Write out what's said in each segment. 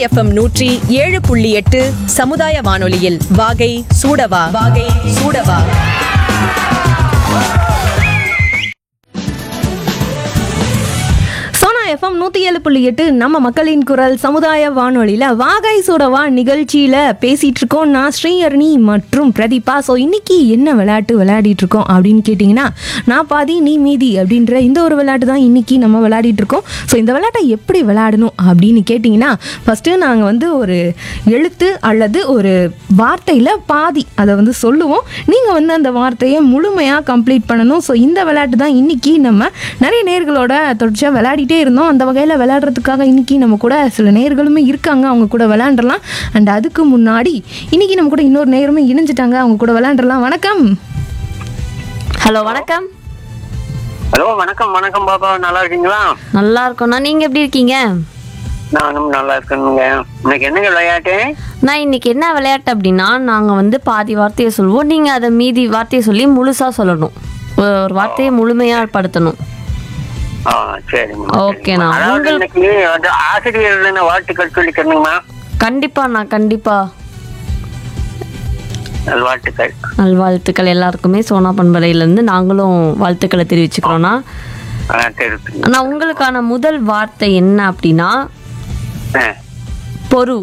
FM நூற்றி ஏழு புள்ளி எட்டு சமுதாய வானொலியில் வாகை சூடவா வாகை சூடவா சோனா எஃப்எம் நூற்றி ஏழு புள்ளி எட்டு நம்ம மக்களின் குரல் சமுதாய வானொலியில் வாகை சோடவா நிகழ்ச்சியில் பேசிகிட்டு இருக்கோம் நான் ஸ்ரீஹரணி மற்றும் பிரதீபா ஸோ இன்னைக்கு என்ன விளையாட்டு விளையாடிட்டு இருக்கோம் அப்படின்னு கேட்டிங்கன்னா நான் பாதி நீ மீதி அப்படின்ற இந்த ஒரு விளையாட்டு தான் இன்னைக்கு நம்ம விளையாடிட்டு இருக்கோம் ஸோ இந்த விளையாட்டை எப்படி விளையாடணும் அப்படின்னு கேட்டிங்கன்னா ஃபஸ்ட்டு நாங்கள் வந்து ஒரு எழுத்து அல்லது ஒரு வார்த்தையில் பாதி அதை வந்து சொல்லுவோம் நீங்கள் வந்து அந்த வார்த்தையை முழுமையாக கம்ப்ளீட் பண்ணணும் ஸோ இந்த விளையாட்டு தான் இன்னைக்கு நம்ம நிறைய நேர்களோட தொடர்ச்சியாக விளையாடிட்டே இருந்தோம் அந்த வகையில் விளையாடுறதுக்காக இன்னைக்கு நம்ம கூட சில நேர்களுமே இருக்காங்க அவங்க கூட விளையாண்டுறலாம் அண்ட் அதுக்கு முன்னாடி இன்னைக்கு நம்ம கூட இன்னொரு நேரமே இணைஞ்சிட்டாங்க அவங்க கூட விளையாண்டுறலாம் வணக்கம் ஹலோ வணக்கம் ஹலோ வணக்கம் வணக்கம் பாப்பா நல்லா இருக்கீங்களா நல்லா இருக்கோண்ணா நீங்க எப்படி இருக்கீங்க நானும் நல்லா இருக்கேனுங்க இன்னைக்கு என்னங்க விளையாட்டு நான் இன்னைக்கு என்ன விளையாட்டு அப்படின்னா நாங்க வந்து பாதி வார்த்தையை சொல்லுவோம் நீங்க அதை மீதி வார்த்தையை சொல்லி முழுசா சொல்லணும் ஒரு ஒரு வார்த்தையை முழுமையா படுத்தணும் ஆ சரிங்க ஓகேண்ணா. அதாவது உங்களுக்கு- இன்னைக்கு வந்து ஆசிரியர்கள் வாழ்த்துக்கள் சொல்லிக்கிறணுங்கம்மா கண்டிப்பா நான் கண்டிப்பா நல்வாழ்த்துக்கள் நல்வாழ்த்துக்கள் எல்லாருக்குமே சோனா பண்பலையிலேருந்து நாங்களும் வாழ்த்துக்களை தெரிவிச்சுக்கிறோண்ணா ஆ, தெரிவித்துங்க. ஆனா உங்களுக்கான முதல் வார்த்தை என்ன அப்படின்னா ஆ, பொரு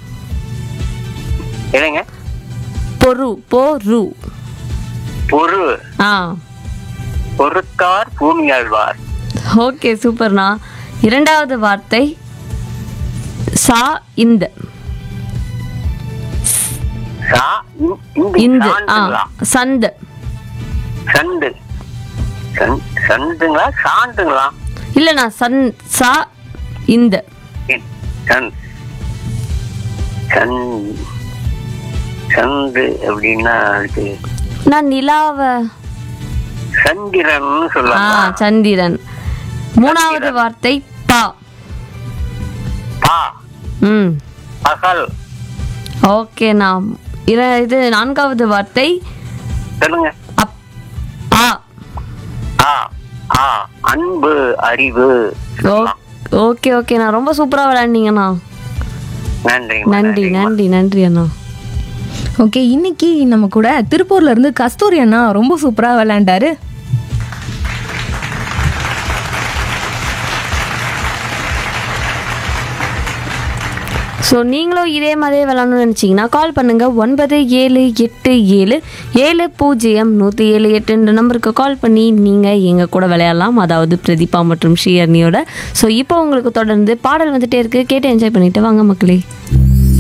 என்னங்க பொரு பொரு பொறு ஆ பொறுத்தார் பூமி ஆழ்வார் ஓகே சூப்பர்ண்ணா இரண்டாவது வார்த்தை சா இந்த சா இந்- இந்தி இந்த ஆ சான்றுங்களா? சந்து சண்டு சந்- சண்டுங்களா சாண்டுங்களா இல்லைண்ணா சன் சா இந்த இ- சந் சந் சந்து அப்படின்னா அதுக்கு நான் நிலாவை சந்திரன் ஆ சொல்லலாம் சந்திரன் மூணாவது வார்த்தை பா பா ம் பகல் ஓகேண்ணா இர இது நான்காவது வார்த்தை சொல்லுங்க அப் ஆ ஆ ஆ அன்பு அறிவு ஓ- ஓகே ஓகேண்ணா ரொம்ப சூப்பராக விளையாண்டீங்கண்ணா நன்றி நன்றி நன்றி நன்றி அண்ணா ஓகே இன்னைக்கு நம்ம கூட திருப்பூர்ல இருந்து கஸ்தூரி அண்ணா ரொம்ப சூப்பராக விளையாண்டாரு ஸோ நீங்களும் இதே மாதிரியே விளாடணும்னு நினச்சிங்கன்னா கால் பண்ணுங்கள் ஒன்பது ஏழு எட்டு ஏழு ஏழு பூஜ்ஜியம் நூற்றி ஏழு எட்டுன்ற நம்பருக்கு கால் பண்ணி நீங்கள் எங்கள் கூட விளையாடலாம் அதாவது பிரதீபா மற்றும் ஸ்ரீஹர்னியோட ஸோ இப்போ உங்களுக்கு தொடர்ந்து பாடல் வந்துட்டே இருக்குது கேட்டு என்ஜாய் பண்ணிட்டு வாங்க மக்களே